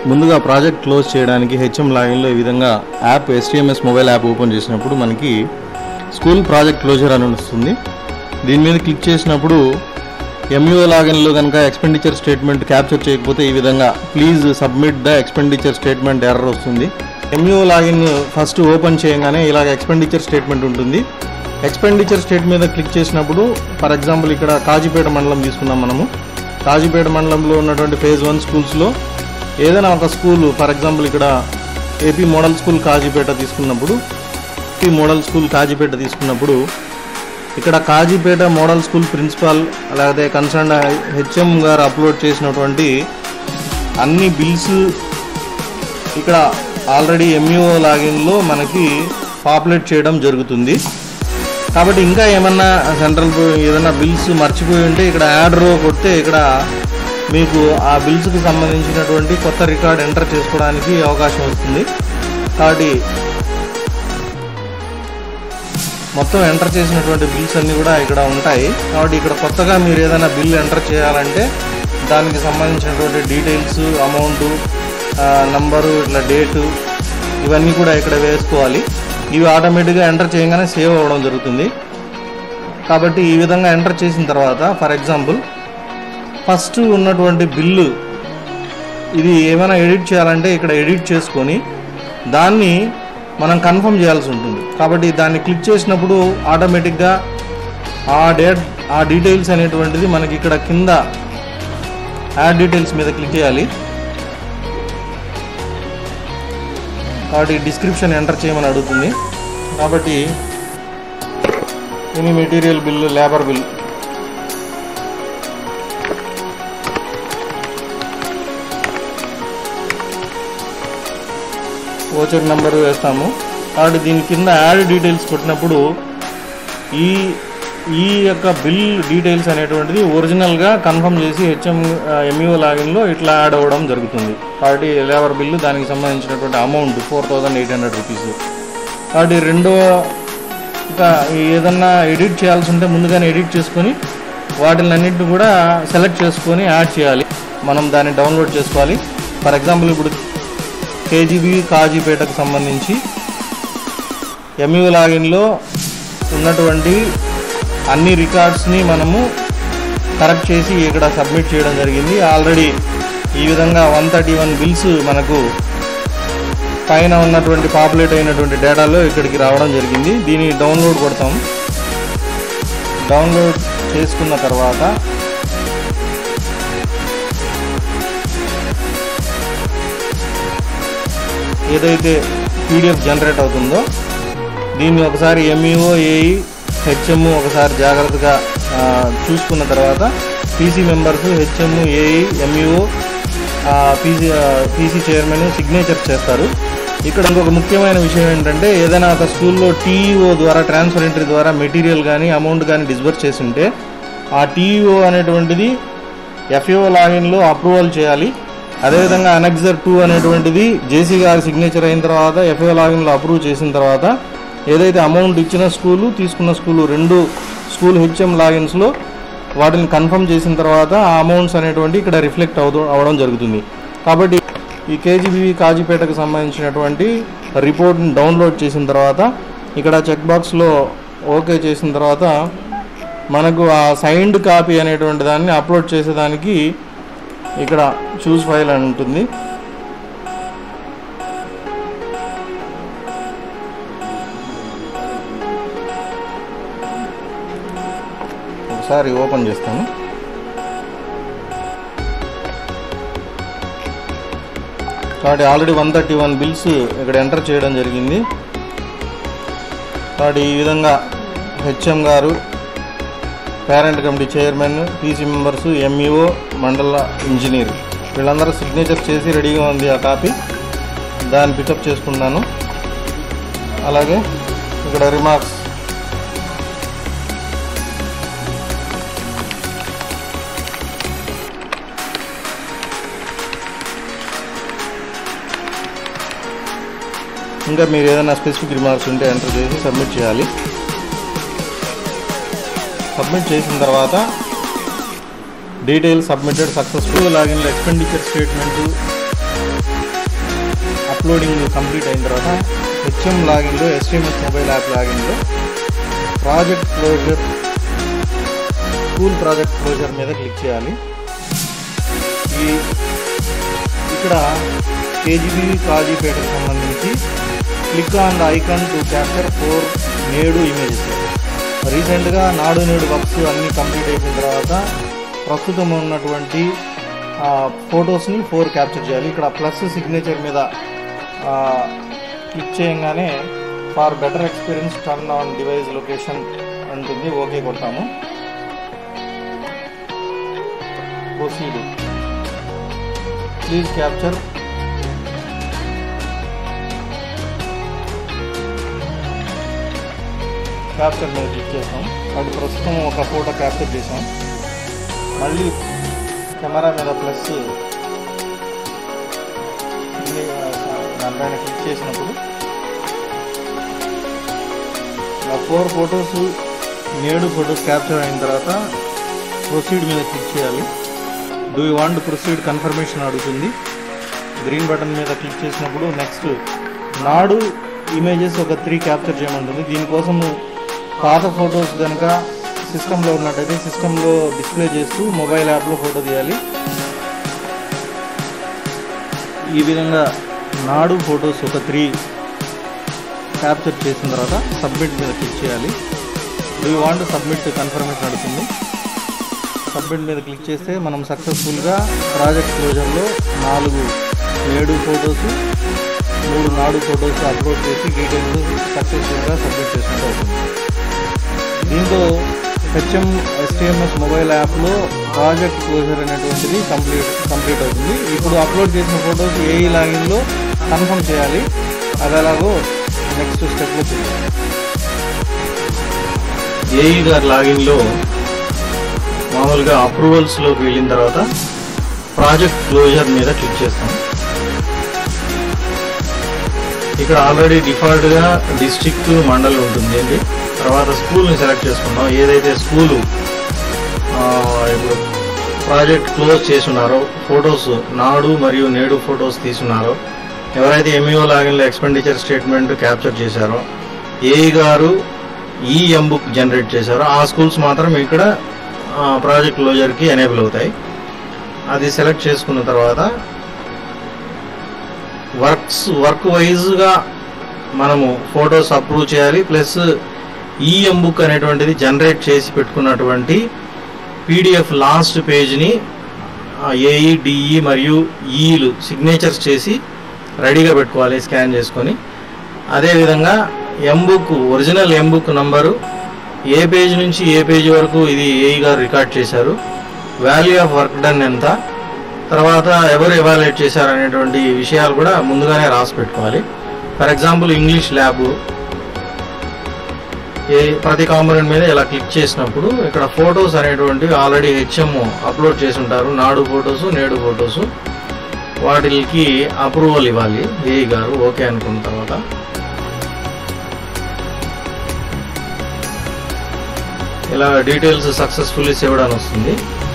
ముందుగా project close చేయడానికి HM లాగిన్లో ఈ విధంగా app STMS mobile app open చేసినప్పుడు మనకి స్కూల్ ప్రాజెక్ట్ క్లోజర్ అని వస్తుంది దీని మీద క్లిక్ చేసినప్పుడు ఎంయూఓ లాగిన్లో కనుక ఎక్స్పెండిచర్ స్టేట్మెంట్ క్యాప్చర్ చేయకపోతే ఈ విధంగా please submit the expenditure statement error వస్తుంది ఎంయూఓ లాగిన్ ఫస్ట్ ఓపెన్ చేయగానే ఇలాగ ఎక్స్పెండిచర్ స్టేట్మెంట్ ఉంటుంది ఎక్స్పెండిచర్ స్టేట్ మీద క్లిక్ చేసినప్పుడు ఫర్ ఎగ్జాంపుల్ ఇక్కడ కాజీపేట మండలం తీసుకున్నాం మనము కాజీపేట మండలంలో ఉన్నటువంటి ఫేజ్ వన్ స్కూల్స్లో ఏదైనా ఒక స్కూల్ ఫర్ ఎగ్జాంపుల్ ఇక్కడ ఏపీ మోడల్ స్కూల్ కాజీపేట తీసుకున్నప్పుడు ఏపీ మోడల్ స్కూల్ కాజీపేట తీసుకున్నప్పుడు ఇక్కడ కాజీపేట మోడల్ స్కూల్ ప్రిన్సిపాల్ అలాగే కన్సర్న్ హెచ్ఎం గారు అప్లోడ్ చేసినటువంటి అన్ని బిల్స్ ఇక్కడ ఆల్రెడీ ఎంయూఓ లాగిన్లో మనకి పాపులేట్ చేయడం జరుగుతుంది కాబట్టి ఇంకా ఏమన్నా సెంట్రల్ ఏదైనా బిల్స్ మర్చిపోయి ఉంటే ఇక్కడ యాడ్ రో కొడితే ఇక్కడ మీకు ఆ బిల్స్కి సంబంధించినటువంటి కొత్త రికార్డ్ ఎంటర్ చేసుకోవడానికి అవకాశం వస్తుంది కాబట్టి మొత్తం ఎంటర్ చేసినటువంటి బిల్స్ అన్నీ కూడా ఇక్కడ ఉంటాయి కాబట్టి ఇక్కడ కొత్తగా మీరు ఏదైనా బిల్ ఎంటర్ చేయాలంటే దానికి సంబంధించినటువంటి డీటెయిల్స్ అమౌంట్ నంబరు ఇట్లా డేటు ఇవన్నీ కూడా ఇక్కడ వేసుకోవాలి ఇవి ఆటోమేటిక్గా ఎంటర్ చేయగానే సేవ్ అవ్వడం జరుగుతుంది కాబట్టి ఈ విధంగా ఎంటర్ చేసిన తర్వాత ఫర్ ఎగ్జాంపుల్ ఫస్ట్ ఉన్నటువంటి బిల్లు ఇది ఏమైనా ఎడిట్ చేయాలంటే ఇక్కడ ఎడిట్ చేసుకొని దాన్ని మనం కన్ఫర్మ్ చేయాల్సి ఉంటుంది కాబట్టి దాన్ని క్లిక్ చేసినప్పుడు ఆటోమేటిక్గా ఆ డేట్ ఆ డీటెయిల్స్ అనేటువంటిది మనకి ఇక్కడ కింద యాడ్ డీటెయిల్స్ మీద క్లిక్ చేయాలి కాబట్టి డిస్క్రిప్షన్ ఎంటర్ చేయమని అడుగుతుంది కాబట్టి any material bill labour bill voucher number వేస్తాము కాబట్టి దీని కింద యాడ్ డీటెయిల్స్ కొట్టినప్పుడు ఈ ఈ యొక్క బిల్ డీటెయిల్స్ అనేటువంటిది ఒరిజినల్గా కన్ఫర్మ్ చేసి హెచ్ఎం ఎంఈఓ లాగిన్లో ఇట్లా యాడ్ అవ్వడం జరుగుతుంది కాబట్టి లేబర్ బిల్లు దానికి సంబంధించినటువంటి amount four thousand eight hundred rupees కాబట్టి రెండో ఇంకా ఏదన్నా ఎడిట్ చేయాల్సి ఉంటే ముందుగానే ఎడిట్ చేసుకొని వాటిని అన్నింటిని కూడా సెలెక్ట్ చేసుకొని యాడ్ చేయాలి మనం దాన్ని డౌన్లోడ్ చేసుకోవాలి ఫర్ ఎగ్జాంపుల్ ఇప్పుడు కేజీబీ కాజీపేటకు సంబంధించి ఎంఈఓ లాగిన్లో ఉన్నటువంటి అన్ని రికార్డ్స్ని మనము కరెక్ట్ చేసి ఇక్కడ సబ్మిట్ చేయడం జరిగింది ఆల్రెడీ ఈ విధంగా వన్ థర్టీ వన్ బిల్స్ మనకు పైన ఉన్నటువంటి పాపులేట్ అయినటువంటి డేటాలో ఇక్కడికి రావడం జరిగింది దీన్ని డౌన్లోడ్ కొడతాం డౌన్లోడ్ చేసుకున్న తర్వాత ఏదైతే పీడిఎఫ్ జనరేట్ అవుతుందో దీన్ని ఒకసారి ఎంఈఓ ఏఈ హెచ్ఎం ఒకసారి జాగ్రత్తగా ఆ, చూసుకున్న తర్వాత PC members HM AE MEO PC PC chairman signature చేస్తారు ఇక్కడ ఇంకొక ముఖ్యమైన విషయం ఏంటంటే ఏదైనా ఒక స్కూల్లో టీఈఓ ద్వారా ట్రాన్స్ఫర్ ఎంట్రీ ద్వారా మెటీరియల్ కానీ అమౌంట్ కానీ డిస్బర్స్ చేసి ఉంటే ఆ టీఈఓ అనేటువంటిది ఎఫ్ఏఓ లాగిన్లో అప్రూవల్ చేయాలి అదేవిధంగా అనెక్సర్ టూ అనేటువంటిది జేసీ గారి సిగ్నేచర్ అయిన తర్వాత ఎఫ్ఏఓ లాగిన్లో అప్రూవ్ చేసిన తర్వాత ఏదైతే అమౌంట్ ఇచ్చిన స్కూలు తీసుకున్న స్కూలు రెండు స్కూల్ హెచ్ఎం లాగిన్స్లో వాటిని కన్ఫర్మ్ చేసిన తర్వాత ఆ అమౌంట్స్ అనేటువంటి ఇక్కడ రిఫ్లెక్ట్ అవుతూ అవడం జరుగుతుంది కాబట్టి ఈ కేజీబీవీ కాజీపేటకు సంబంధించినటువంటి రిపోర్ట్ని డౌన్లోడ్ చేసిన తర్వాత ఇక్కడ చెక్ బాక్స్లో ఓకే చేసిన తర్వాత మనకు ఆ సైన్డ్ కాపీ అనేటువంటి దాన్ని అప్లోడ్ చేసేదానికి ఇక్కడ చూస్ ఫైల్ అని ఉంటుంది ఒకసారి ఓపెన్ చేస్తాను కాబట్టి already one thirty one bills ఇక్కడ ఎంటర్ చేయడం జరిగింది కాబట్టి ఈ విధంగా హెచ్ఎం గారు parent committee chairman PC members MEO మండల ఇంజనీర్ వీళ్ళందరూ సిగ్నేచర్ చేసి రెడీగా ఉంది ఆ కాపీ దాన్ని పికప్ చేసుకున్నాను అలాగే ఇక్కడ రిమార్క్స్ ఇంకా మీరు ఏదైనా స్పెసిఫిక్ రిమార్క్స్ ఉంటే ఎంటర్ చేసి సబ్మిట్ చేయాలి సబ్మిట్ చేసిన తర్వాత డీటెయిల్ సబ్మిటెడ్ సక్సెస్ఫుల్ లాగిన్లో ఎక్స్పెండిచర్ స్టేట్మెంట్ అప్లోడింగ్ కంప్లీట్ అయిన తర్వాత హెచ్ఎం లాగిన్లో ఎస్టీఎంఎస్ మొబైల్ యాప్ లాగిన్లో project closure school project closure మీద క్లిక్ చేయాలి ఈ ఇక్కడ కేజీబీ కాజీపేటకు సంబంధించి click on the icon to capture four Nedu images రీసెంట్గా నాడు నేడు వర్క్స్ అన్నీ కంప్లీట్ అయిపోయిన తర్వాత ప్రస్తుతం ఉన్నటువంటి ఫొటోస్ని ఫోర్ క్యాప్చర్ చేయాలి ఇక్కడ ప్లస్ సిగ్నేచర్ మీద ఆ, క్లిక్ చేయగానే far better experience turn on device location ఉంటుంది ఓకే కొడతాము ప్రొసీడ్ ప్లీజ్ క్యాప్చర్ క్యాప్చర్ మీద క్లిక్ చేస్తాం అది ప్రస్తుతం ఒక ఫోటో క్యాప్చర్ చేసాం మళ్ళీ కెమెరా మీద ప్లస్ దానిపైన క్లిక్ చేసినప్పుడు ఆ four photos Nedu photos capture అయిన తర్వాత ప్రొసీడ్ మీద క్లిక్ చేయాలి do you want proceed confirmation అడుగుతుంది గ్రీన్ బటన్ మీద క్లిక్ చేసినప్పుడు నెక్స్ట్ నాడు ఇమేజెస్ ఒక త్రీ క్యాప్చర్ చేయమంటుంది దీనికోసం పాత ఫొటోస్ కనుక సిస్టంలో ఉన్నట్టయితే సిస్టంలో డిస్ప్లే చేస్తూ మొబైల్ యాప్లో ఫోటో తీయాలి ఈ విధంగా నాడు ఫొటోస్ ఒక త్రీ క్యాప్చర్ చేసిన తర్వాత సబ్మిట్ మీద క్లిక్ చేయాలి do you want submit confirmation అడుగుతుంది సబ్మిట్ మీద క్లిక్ చేస్తే మనం సక్సెస్ఫుల్గా ప్రాజెక్ట్ క్లోజర్లో నాలుగు ఏడు ఫొటోస్ మూడు నాడు ఫొటోస్ అప్లోడ్ చేసి డీటెయిల్స్ సక్సెస్ఫుల్గా సబ్మిట్ చేసినట్టు అవుతుంది దీంతో హెచ్ఎం ఎస్టీఎంఎస్ మొబైల్ యాప్లో ప్రాజెక్ట్ క్లోజర్ అనేటువంటిది కంప్లీట్ కంప్లీట్ అవుతుంది ఇప్పుడు అప్లోడ్ చేసిన ఫొటోస్ ఏఈ లాగిన్లో కన్ఫర్మ్ చేయాలి అది ఎలాగో నెక్స్ట్ స్టెప్లో చేయాలి ఏఈ గారి లాగిన్లో మామూలుగా అప్రూవల్స్లోకి వెళ్ళిన తర్వాత ప్రాజెక్ట్ క్లోజర్ మీద క్లిక్ చేస్తాం ఇక్కడ ఆల్రెడీ డిఫాల్ట్గా డిస్ట్రిక్ట్ మండల్ ఉంటుంది అండి తర్వాత స్కూల్ని సెలెక్ట్ చేసుకున్నాం ఏదైతే స్కూలు ఆ, ఇప్పుడు ప్రాజెక్ట్ క్లోజ్ చేసున్నారో ఫొటోస్ నాడు మరియు నేడు ఫొటోస్ తీసున్నారో ఎవరైతే ఎంఈఓ లాగిన్లో ఎక్స్పెండిచర్ స్టేట్మెంట్ క్యాప్చర్ చేశారో ఏఈ గారు ఈ ఎంబుక్ జనరేట్ చేశారో ఆ స్కూల్స్ మాత్రం ఇక్కడ ఆ, ప్రాజెక్ట్ క్లోజర్కి ఎనేబుల్ అవుతాయి అది సెలెక్ట్ చేసుకున్న తర్వాత వర్క్స్ వర్క్ వైజ్గా మనము ఫొటోస్ అప్రూవ్ చేయాలి ప్లస్ ఈఎం బుక్ అనేటువంటిది జనరేట్ చేసి పెట్టుకున్నటువంటి పీడిఎఫ్ లాస్ట్ పేజ్ని ఏఈ డిఈ మరియు ఈలు సిగ్నేచర్స్ చేసి రెడీగా పెట్టుకోవాలి స్కాన్ చేసుకొని అదేవిధంగా ఎంబుక్ ఒరిజినల్ ఎంబుక్ నంబరు ఏ పేజ్ నుంచి ఏ పేజ్ వరకు ఇది ఏఈ గారు రికార్డ్ చేశారు వాల్యూ ఆఫ్ వర్క్ డన్ ఎంత తర్వాత ఎవరు ఎవాల్యుయేట్ చేశారు అనేటువంటి విషయాలు కూడా ముందుగానే రాసి పెట్టుకోవాలి ఫర్ ఎగ్జాంపుల్ ఇంగ్లీష్ ల్యాబ్ ఏ ప్రతి కాంపోనెంట్ మీద ఇలా క్లిక్ చేసినప్పుడు ఇక్కడ ఫొటోస్ అనేటువంటివి ఆల్రెడీ హెచ్ఎం అప్లోడ్ చేసి ఉంటారు నాడు ఫొటోస్ నేడు ఫొటోస్ వాటికి అప్రూవల్ ఇవ్వాలి ఏఈ గారు ఓకే అనుకున్న తర్వాత ఇలా డీటెయిల్స్ సక్సెస్ఫుల్లీ సేవ్డ్ అని వస్తుంది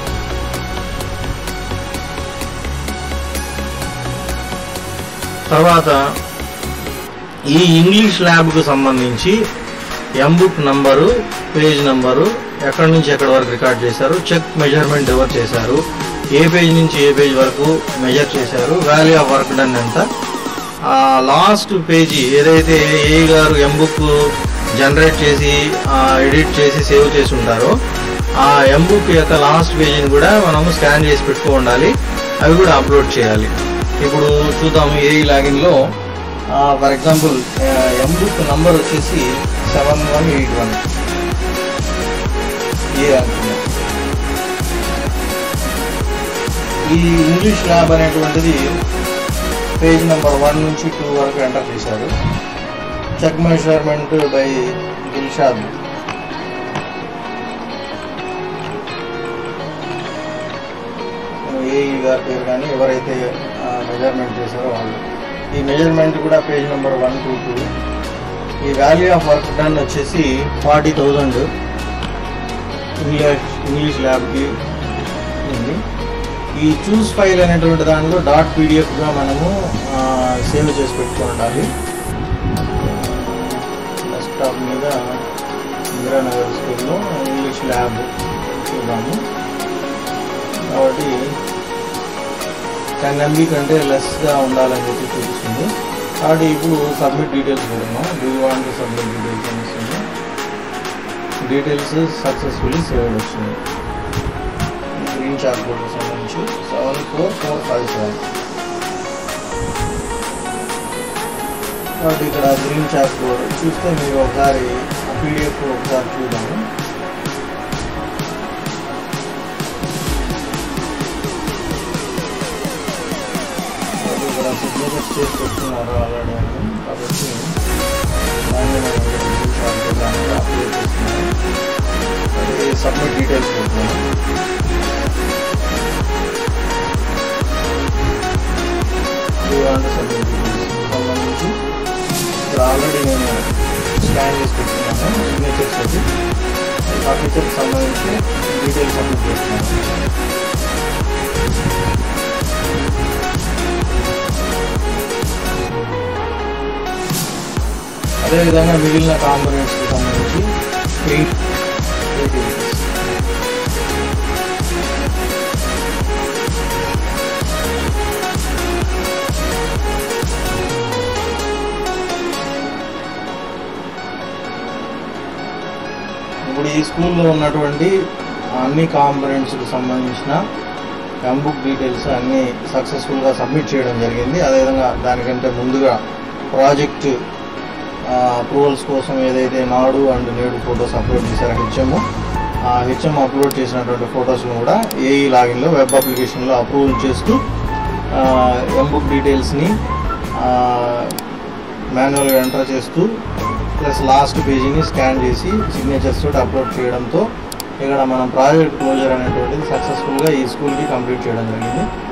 తర్వాత ఈ ఇంగ్లీష్ ల్యాబ్కు సంబంధించి ఎంబుక్ నంబరు పేజ్ నంబరు ఎక్కడి నుంచి ఎక్కడి వరకు రికార్డ్ చేశారు చెక్ మెజర్మెంట్ ఎవరు చేశారు ఏ పేజ్ నుంచి ఏ పేజ్ వరకు మెజర్ చేశారు వాల్యూ ఆఫ్ వర్క్ డన్ ఎంత ఆ లాస్ట్ పేజీ ఏదైతే ఏ గారు ఎంబుక్ జనరేట్ చేసి ఎడిట్ చేసి సేవ్ చేసి ఉంటారో ఆ ఎంబుక్ యొక్క లాస్ట్ పేజీని కూడా మనము స్కాన్ చేసి పెట్టుకో ఉండాలి అవి కూడా అప్లోడ్ చేయాలి ఇప్పుడు చూద్దాము ఏ లాగిన్లో ఫర్ ఎగ్జాంపుల్ ఎంబుక్ నంబర్ వచ్చేసి seven one eight one A అనుకున్నాం ఈ ఇంగ్లీష్ ల్యాబ్ అనేటువంటిది పేజ్ నెంబర్ వన్ నుంచి టూ వరకు ఎంటర్ చేశారు check measurement by Dilshad AE గారి పేరు కానీ ఎవరైతే మెజర్మెంట్ చేశారో వాళ్ళు ఈ మెజర్మెంట్ కూడా page number one two two ఈ వాల్యూ ఆఫ్ వర్క్ డన్ వచ్చేసి ఫార్టీ థౌజండ్ ఇంగ్లీష్ ఇంగ్లీష్ ల్యాబ్కి ఉంది ఈ చూస్ ఫైల్ అనేటువంటి దానిలో డాట్ పీడిఎఫ్గా మనము సేవ్ చేసి పెట్టుకుని ఉండాలి డెస్క్టాప్ మీద ఇందిరానగర్ స్కూల్లో ఇంగ్లీష్ ల్యాబ్ చూద్దాము కాబట్టి టెన్ ఎంబీ కంటే లెస్గా ఉండాలని చెప్పి చూపిస్తుంది కాబట్టి ఇప్పుడు సబ్మిట్ డీటెయిల్స్ పెడదాం డూ వాంట్ సబ్మిట్ డీటెయిల్స్ అని వస్తుంది డీటెయిల్స్ సక్సెస్ఫుల్లీ సేవ్ వచ్చింది గ్రీన్ చార్ట్ బోర్డుకి సంబంధించి seven four four five seven కాబట్టి ఇక్కడ గ్రీన్ చార్ట్ బోర్డు చూస్తే మీరు ఒకసారి పీడిఎఫ్ ఒకసారి చూద్దాము కాబట్టి ఇక్కడ సిగ్నేచర్స్ చేసి పెట్టుకున్నారు ఆల్రెడీ అని కాబట్టి దాన్ని మనం గ్రీన్ చార్ట్ బోర్డు దానికి అప్లోడ్ చేస్తున్నాము అది సబ్మిట్ డీటెయిల్స్ పెట్టుకున్నాం అంటే సబ్మిట్ డీటెయిల్స్ సంబంధించి ఇక్కడ ఆల్రెడీ నేను స్కాన్ చేసి పెట్టుకున్నాను సిగ్నేచర్స్ అది ఆ ఫీచర్కి సంబంధించి డీటెయిల్స్ సబ్మిట్ చేస్తున్నాను అదేవిధంగా మిగిలిన కాంపోనెంట్స్కి సంబంధించి ఎయిట్ డీటెయిల్స్ ఇప్పుడు ఈ స్కూల్లో ఉన్నటువంటి అన్ని కాంపనెంట్స్కి సంబంధించిన ఎంబుక్ డీటెయిల్స్ అన్నీ సక్సెస్ఫుల్గా సబ్మిట్ చేయడం జరిగింది అదేవిధంగా దానికంటే ముందుగా ప్రాజెక్ట్ అప్రూవల్స్ కోసం ఏదైతే Nadu and Nedu photos upload చేశారో హెచ్ఎం ఆ హెచ్ఎం అప్లోడ్ చేసినటువంటి ఫొటోస్ను కూడా ఏఈ లాగిన్లో వెబ్ అప్లికేషన్లో అప్రూవల్ చేస్తూ ఎంబుక్ డీటెయిల్స్ని మాన్యువల్గా ఎంటర్ చేస్తూ ప్లస్ లాస్ట్ పేజీని స్కాన్ చేసి సిగ్నేచర్స్ తోటి అప్లోడ్ చేయడంతో ఇక్కడ మనం ప్రాజెక్ట్ క్లోజర్ అనేటువంటిది సక్సెస్ఫుల్గా ఈ స్కూల్కి కంప్లీట్ చేయడం జరిగింది